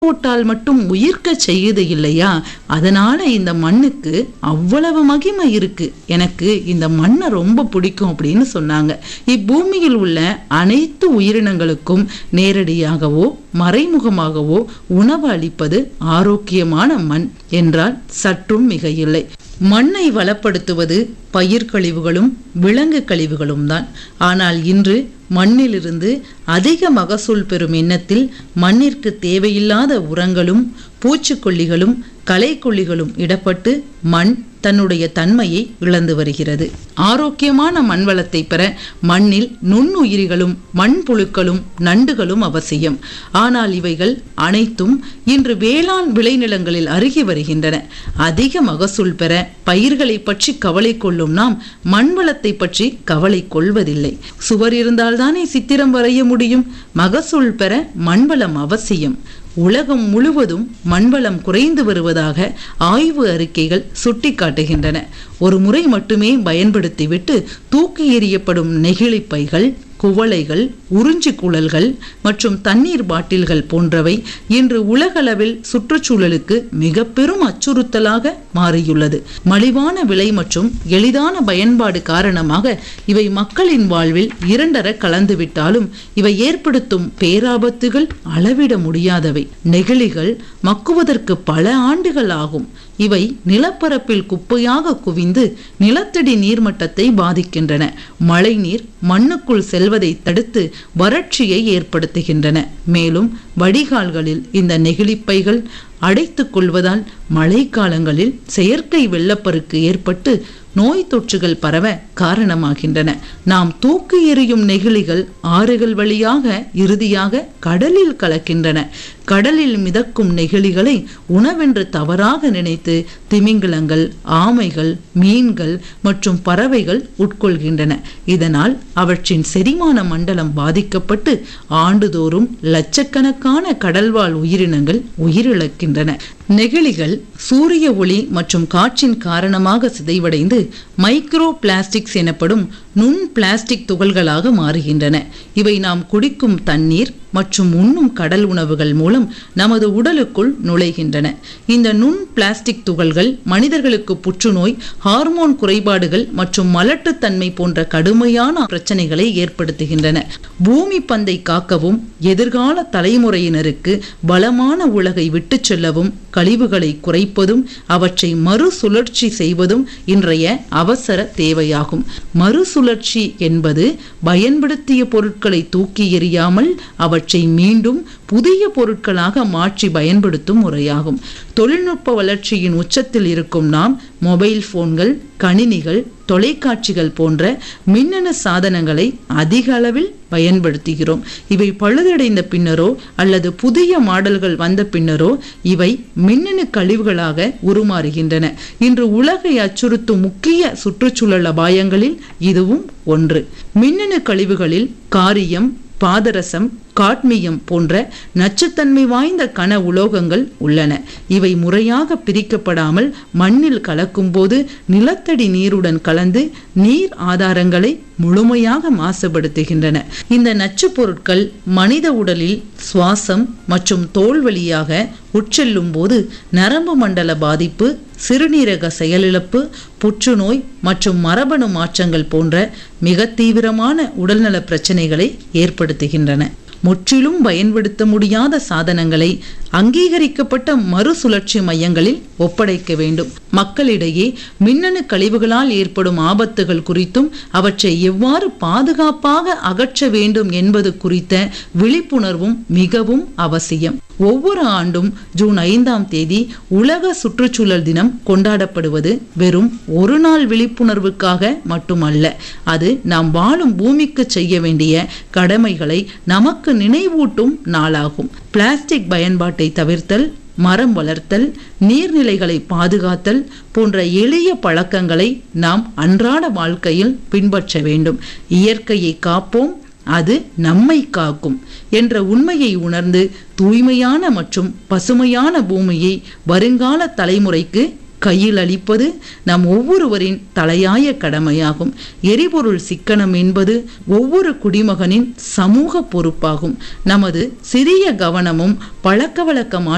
போட்டால் மட்டும் உயிர்க்க செய்யுது இல்லையா அதனால இந்த மண்ணுக்கு அவ்வளவு மகிமை இருக்கு எனக்கு இந்த மண்ணை ரொம்ப பிடிக்கும் அப்படின்னு சொன்னாங்க இப்பூமியில் உள்ள அனைத்து உயிரினங்களுக்கும் நேரடியாகவோ மறைமுகமாகவோ உணவு அளிப்பது ஆரோக்கியமான மண் என்றால் சற்றும் மிகையில்லை மண்ணை வளப்படுத்துவது பயிர் கழிவுகளும் விலங்கு கழிவுகளும் தான் ஆனால் இன்று மண்ணிலிருந்து அதிக மகசூல் பெறும் எண்ணத்தில் மண்ணிற்கு தேவையில்லாத உரங்களும் பூச்சிக்கொல்லிகளும் களைக்கொல்லிகளும் இடப்பட்டு மண் தன்னுடைய தன்மையை இழந்து வருகிறது ஆரோக்கியமான மண் வளத்தை பெற மண்ணில் நுண்ணுயிரிகளும் மண்புழுக்களும் நண்டுகளும் அவசியம் ஆனால் இவைகள் அனைத்தும் இன்று வேளாண் விளைநிலங்களில் அருகி வருகின்றன அதிக மகசூல் பெற பயிர்களை பற்றி கவலை கொள்ளும் நாம் மண் வளத்தை பற்றி கவலை கொள்வதில்லை சுவர் இருந்தால்தானே சித்திரம் வரைய முடியும் மகசூல் பெற மண்வளம் அவசியம் உலகம் முழுவதும் மண்வளம் குறைந்து வருவதாக ஆய்வு அறிக்கைகள் சுட்டிக்காட்டுகின்றன ஒரு முறை மட்டுமே பயன்படுத்திவிட்டு தூக்கி எறியப்படும் நெகிழி பைகள் குவளைகள் உறிஞ்சி குழல்கள் மற்றும் தண்ணீர் பாட்டில்கள் போன்றவை இன்று உலகளவில் சுற்றுச்சூழலுக்கு மிக பெரும் அச்சுறுத்தலாக மாறியுள்ளது மலிவான விலை மற்றும் எளிதான பயன்பாடு காரணமாக இவை மக்களின் வாழ்வில் இரண்டர கலந்துவிட்டாலும் இவை ஏற்படுத்தும் பேராபத்துகள் அளவிட முடியாதவை நெகிழிகள் மக்குவதற்கு பல ஆண்டுகள் ஆகும் இவை நிலப்பரப்பில் குப்பையாக குவிந்து நிலத்தடி நீர்மட்டத்தை பாதிக்கின்றன மழைநீர் மண்ணுக்குள் செல்வதை தடுத்து வறட்சியை ஏற்படுத்துகின்றன மேலும் வடிகால்களில் இந்த நெகிழிப்பைகள் அடைத்துக் கொள்வதால் மழைக்காலங்களில் செயற்கை வெள்ளப்பெருக்கு ஏற்பட்டு நோய் தொற்றுகள் பரவ காரணமாகின்றன நாம் தூக்கி எறியும் நெகிழிகள் ஆறுகள் வழியாக இறுதியாக கடலில் கலக்கின்றன கடலில் மிதக்கும் நெகிழிகளை உணவென்று தவறாக நினைத்து திமிங்கிலங்கள் ஆமைகள் மீன்கள் மற்றும் பறவைகள் உட்கொள்கின்றன இதனால் அவற்றின் செரிமான மண்டலம் பாதிக்கப்பட்டு ஆண்டுதோறும் லட்சக்கணக்கான கடல்வாழ் உயிரினங்கள் உயிரிழக்கின்றன நெகிழிகள் சூரிய ஒளி மற்றும் காற்றின் காரணமாக சிதைவடைந்து மைக்ரோ பிளாஸ்டிக்ஸ் எனப்படும் நுண் பிளாஸ்டிக் துகள்களாக மாறுகின்றன இவை நாம் குடிக்கும் தண்ணீர் மற்றும் உண்ணும் கடல் உணவுகள் மூலம் நமது உடலுக்குள் நுழைகின்றன இந்த நுண் பிளாஸ்டிக் துகள்கள் மனிதர்களுக்கு புற்றுநோய் ஹார்மோன் குறைபாடுகள் மற்றும் மலட்டுத்தன்மை போன்ற கடுமையான பிரச்சனைகளை ஏற்படுத்துகின்றன பூமி பந்தை காக்கவும் எதிர்கால தலைமுறையினருக்கு வளமான உலகை விட்டுச் செல்லவும் கழிவுகளை குறைப்பதும் அவற்றை மறுசுழற்சி செய்வதும் இன்றைய அவசர தேவையாகும் மறுசுழற்சி என்பது பயன்படுத்திய பொருட்களை தூக்கி எறியாமல் அவற்றை மீண்டும் புதிய பொருட்களாக மாற்றி பயன்படுத்தும் முறையாகும் தொழில்நுட்ப வளர்ச்சியின் உச்சத்தில் இருக்கும் நாம் மொபைல் போன்கள் கணினிகள் தொலைக்காட்சிகள் போன்ற மின்னணு சாதனங்களை அதிக அளவில் பயன்படுத்துகிறோம் இவை பழுதடைந்த பின்னரோ அல்லது புதிய மாடல்கள் வந்த பின்னரோ இவை மின்னணு கழிவுகளாக உருமாறுகின்றன இன்று உலகை அச்சுறுத்தும் முக்கிய சுற்றுச்சூழல் அபாயங்களில் இதுவும் ஒன்று மின்னணு கழிவுகளில் காரியம் பாதரசம் காட்மியம் போன்ற நச்சுத்தன்மை வாய்ந்த கன உலோகங்கள் உள்ளன இவை முறையாக பிரிக்கப்படாமல் மண்ணில் கலக்கும்போது நிலத்தடி நீருடன் கலந்து நீர் ஆதாரங்களை முழுமையாக மாசுபடுத்துகின்றன இந்த நச்சுப் பொருட்கள் மனித உடலில் சுவாசம் மற்றும் தோல் வழியாக உட்செல்லும் போது நரம்பு மண்டல பாதிப்பு சிறுநீரக செயலிழப்பு புற்றுநோய் மற்றும் மரபணு மாற்றங்கள் போன்ற மிக தீவிரமான உடல்நல பிரச்சனைகளை ஏற்படுத்துகின்றன முற்றிலும் பயன்படுத்த முடியாத சாதனங்களை அங்கீகரிக்கப்பட்ட மறுசுழற்சி மையங்களில் ஒப்படைக்க வேண்டும் மக்களிடையே மின்னணு கழிவுகளால் ஏற்படும் ஆபத்துகள் குறித்தும் அவற்றை எவ்வாறு பாதுகாப்பாக அகற்ற வேண்டும் என்பது குறித்த விழிப்புணர்வும் மிகவும் அவசியம் ஒவ்வொரு ஆண்டும் ஜூன் ஐந்தாம் தேதி உலக சுற்றுச்சூழல் தினம் கொண்டாடப்படுவது வெறும் ஒரு நாள் விழிப்புணர்வுக்காக மட்டுமல்ல அது நாம் வாழும் பூமிக்கு செய்ய வேண்டிய கடமைகளை நமக்கு நினைவூட்டும் நாளாகும் பிளாஸ்டிக் பயன்பாட்டை தவிர்த்தல் மரம் வளர்த்தல் நீர்நிலைகளை பாதுகாத்தல் போன்ற எளிய பழக்கங்களை நாம் அன்றாட வாழ்க்கையில் பின்பற்ற வேண்டும் இயற்கையை காப்போம் அது நம்மை காக்கும் என்ற உண்மையை உணர்ந்து தூய்மையான மற்றும் பசுமையான பூமியை வருங்கால தலைமுறைக்கு கையில் அளிப்பது நம் ஒவ்வொருவரின் தலையாய கடமையாகும் எரிபொருள் சிக்கனம் என்பது ஒவ்வொரு குடிமகனின் சமூக பொறுப்பாகும் நமது சிறிய கவனமும் பழக்கவழக்க